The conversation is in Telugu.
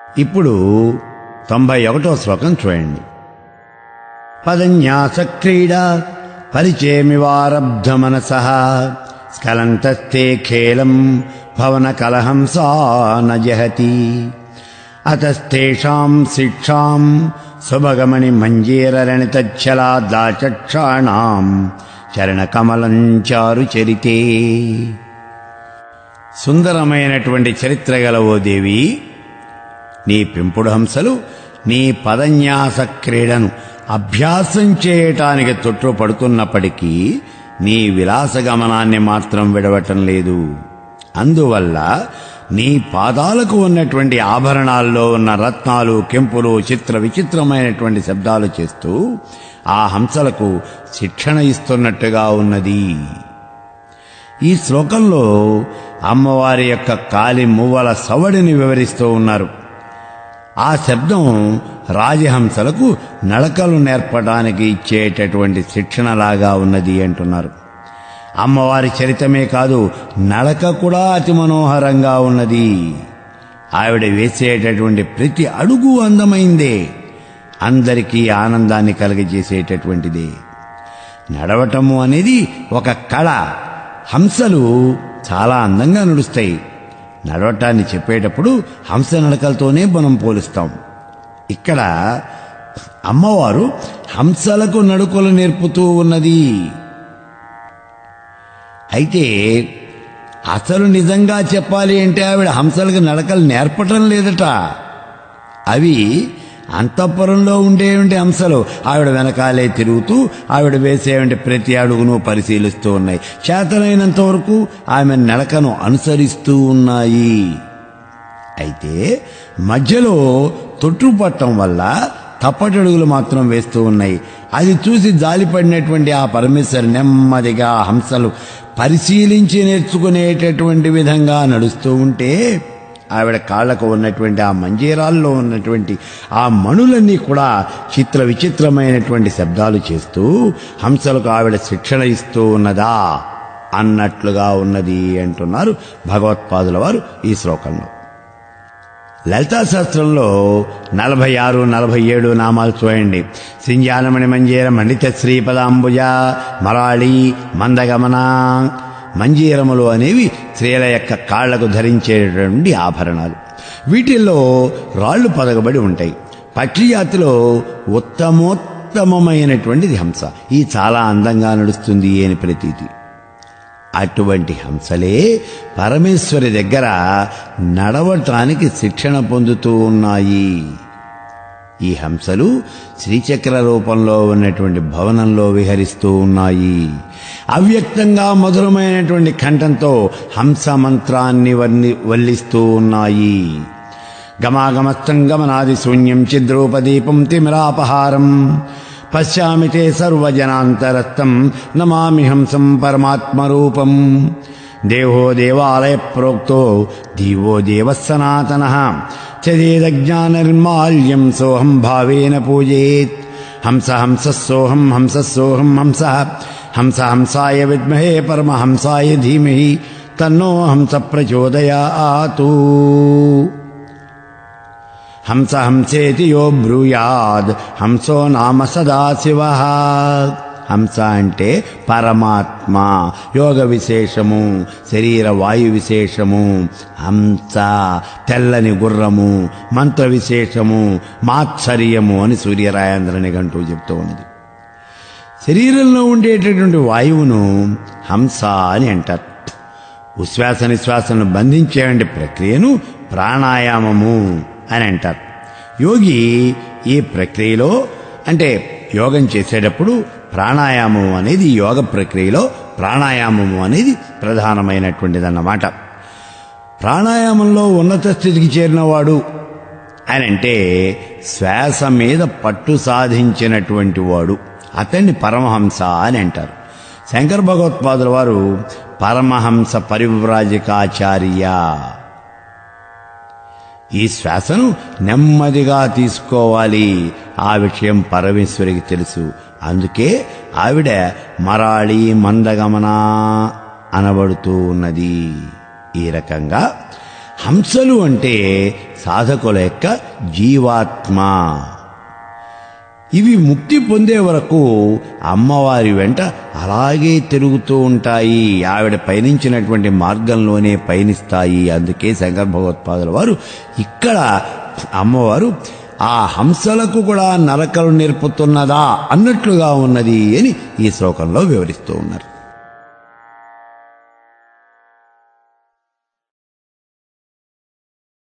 ఇప్పుడు తొంభై ఒకటో శ్లోకం చూడండి పదన్యాస క్రీడ పరిచయమివారబ్ధ మనస స్ఖలంతస్తే ఖేలం భవన కలహంసా నజహతి అతస్తేషాం శిక్షాం సుభగమణి మంజీరరణితచ్చలాదాచక్షాణాం చరణకమలం చారు చరితే సుందరమైనటువంటి చరిత్ర గల ఓ దేవి నీ పెంపుడు హంసలు నీ పదన్యాస క్రీడను అభ్యాసం చేయటానికి తొట్టుపడుతున్నప్పటికీ నీ విలాస గమనాన్ని మాత్రం విడవటం లేదు అందువల్ల నీ పాదాలకు ఉన్నటువంటి ఆభరణాల్లో ఉన్న రత్నాలు కెంపులు చిత్ర విచిత్రమైనటువంటి శబ్దాలు చేస్తూ ఆ హంసలకు శిక్షణ ఇస్తున్నట్టుగా ఉన్నది ఈ శ్లోకంలో అమ్మవారి యొక్క కాలి మువ్వల సవడిని వివరిస్తూ ఉన్నారు ఆ శబ్దం రాజహంసలకు నడకలు నేర్పడానికి ఇచ్చేటటువంటి శిక్షణలాగా ఉన్నది అంటున్నారు అమ్మవారి చరితమే కాదు నడక కూడా అతి మనోహరంగా ఉన్నది ఆవిడ వేసేటటువంటి ప్రతి అడుగు అందమైందే అందరికీ ఆనందాన్ని కలిగజేసేటటువంటిదే నడవటము అనేది ఒక కళ హంసలు చాలా అందంగా నడుస్తాయి నడవటాన్ని చెప్పేటప్పుడు హంస నడకలతోనే మనం పోలుస్తాం ఇక్కడ అమ్మవారు హంసలకు నడుకలు నేర్పుతూ ఉన్నది అయితే అసలు నిజంగా చెప్పాలి అంటే ఆవిడ హంసలకు నడకలు నేర్పటం లేదట అవి అంతఃపురంలో ఉండేటువంటి అంశాలు ఆవిడ వెనకాలే తిరుగుతూ ఆవిడ వేసేటువంటి ప్రతి అడుగును పరిశీలిస్తూ ఉన్నాయి చేతనైనంత వరకు ఆమె నడకను అనుసరిస్తూ ఉన్నాయి అయితే మధ్యలో తొట్టుపట్టం వల్ల తప్పటడుగులు మాత్రం వేస్తూ ఉన్నాయి అది చూసి జాలిపడినటువంటి ఆ పరమేశ్వరు నెమ్మదిగా హంసలు పరిశీలించి నేర్చుకునేటటువంటి విధంగా నడుస్తూ ఉంటే ఆవిడ కాళ్లకు ఉన్నటువంటి ఆ మంజీరాల్లో ఉన్నటువంటి ఆ మణులన్నీ కూడా చిత్ర విచిత్రమైనటువంటి శబ్దాలు చేస్తూ హంసలకు ఆవిడ శిక్షణ ఇస్తూ ఉన్నదా అన్నట్లుగా ఉన్నది అంటున్నారు భగవత్పాదుల వారు ఈ శ్లోకంలో లలితా శాస్త్రంలో నలభై ఆరు నలభై ఏడు నామాలు చూడండి సింజానమణి మంజీర మండిత శ్రీపదాంబుజ మరాళి మందగమన మంజీరములు అనేవి స్త్రీల యొక్క కాళ్లకు ధరించేటటువంటి ఆభరణాలు వీటిల్లో రాళ్లు పదగబడి ఉంటాయి పక్షి జాతిలో ఉత్తమోత్తమమైనటువంటిది హంస ఈ చాలా అందంగా నడుస్తుంది అని ప్రతీతి అటువంటి హంసలే పరమేశ్వరి దగ్గర నడవటానికి శిక్షణ పొందుతూ ఉన్నాయి ఈ హంసలు శ్రీచక్ర రూపంలో ఉన్నటువంటి భవనంలో విహరిస్తూ ఉన్నాయి అవ్యక్తంగా మధురమైనటువంటి కంఠంతో హంస మంత్రాన్ని వర్ణి వల్లిస్తూ ఉన్నాయి గమాగమస్తం గమనాది శూన్యం చిద్రూపదీపం తిమిరాపహారం పశ్యామి తే సర్వజనాంతరస్థం నమామి హంసం పరమాత్మరూపం దేవో దేవాలయ ప్రోక్తో దీవో దేవ సనాతన చదేదజ్ఞానర్మాల్యం సోహం భావేన పూజేత్ హంస హంస సోహం హంస సోహం హంస హంస హంసాయ విద్మహే పరమహంసాయ ధీమహి తన్నో హంస ప్రచోదయాతు హంస హంసేతి యో బ్రూయాద్ హంసో నామ సదాశివ హంస అంటే పరమాత్మ యోగ విశేషము శరీర వాయు విశేషము హంస తెల్లని గుర్రము మంత్ర విశేషము మాత్సర్యము అని సూర్యరాయాంధ్రని గంటూ చెప్తూ ఉన్నది శరీరంలో ఉండేటటువంటి వాయువును హంస అని అంటారు ఉశ్వాస నిశ్వాసను బంధించేటువంటి ప్రక్రియను ప్రాణాయామము అని అంటారు యోగి ఈ ప్రక్రియలో అంటే యోగం చేసేటప్పుడు ప్రాణాయామం అనేది యోగ ప్రక్రియలో ప్రాణాయామము అనేది ప్రధానమైనటువంటిదన్నమాట ప్రాణాయామంలో ఉన్నత స్థితికి చేరినవాడు అని అంటే శ్వాస మీద పట్టు సాధించినటువంటి వాడు అతన్ని పరమహంస అని అంటారు శంకర భగవత్పాదుల వారు పరమహంస పరివ్రాజకాచార్య ఈ శ్వాసను నెమ్మదిగా తీసుకోవాలి ఆ విషయం పరమేశ్వరికి తెలుసు అందుకే ఆవిడ మరాళి మందగమన అనబడుతూ ఉన్నది ఈ రకంగా హంసలు అంటే సాధకుల యొక్క జీవాత్మ ఇవి ముక్తి పొందే వరకు అమ్మవారి వెంట అలాగే తిరుగుతూ ఉంటాయి ఆవిడ పయనించినటువంటి మార్గంలోనే పయనిస్తాయి అందుకే శంకర భగవత్పాదుల వారు ఇక్కడ అమ్మవారు ఆ హంసలకు కూడా నరకలు నేర్పుతున్నదా అన్నట్లుగా ఉన్నది అని ఈ శ్లోకంలో వివరిస్తూ ఉన్నారు